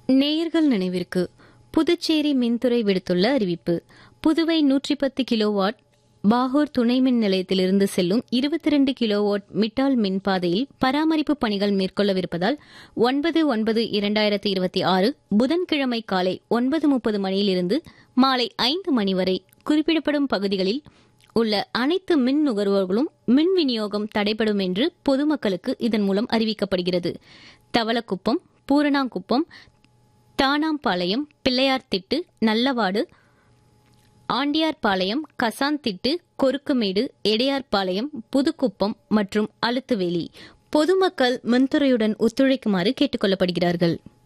நேயர்கள் நினைவிற்கு புதுச்சேரி மின்துறை விடுத்துள்ள அறிவிப்பு புதுவை நூற்றி பத்து கிலோவாட் பாகூர் துணை மின் நிலையத்திலிருந்து செல்லும் இருபத்தி ரெண்டு கிலோவாட் மிட்டால் மின் பாதையில் பராமரிப்பு பணிகள் மேற்கொள்ளவிருப்பதால் ஒன்பது ஒன்பது இரண்டாயிரத்தி இருபத்தி ஆறு புதன்கிழமை காலை ஒன்பது முப்பது மணியிலிருந்து மாலை ஐந்து மணி வரை குறிப்பிடப்படும் பகுதிகளில் உள்ள அனைத்து மின் நுகர்வோர்களும் மின் விநியோகம் தடைபடும் என்று பொதுமக்களுக்கு இதன் மூலம் அறிவிக்கப்படுகிறது தவளக்குப்பம் பூரணாங்குப்பம் தானாம்பாளையம் பிள்ளையார்திட்டு நல்லவாடு ஆண்டியார்பாளையம் கசாந்திட்டு கொருக்குமேடு எடையார்பாளையம் புதுக்குப்பம் மற்றும் அழுத்துவேலி பொதுமக்கள் மின்துறையுடன் ஒத்துழைக்குமாறு கேட்டுக் கொள்ளப்படுகிறார்கள்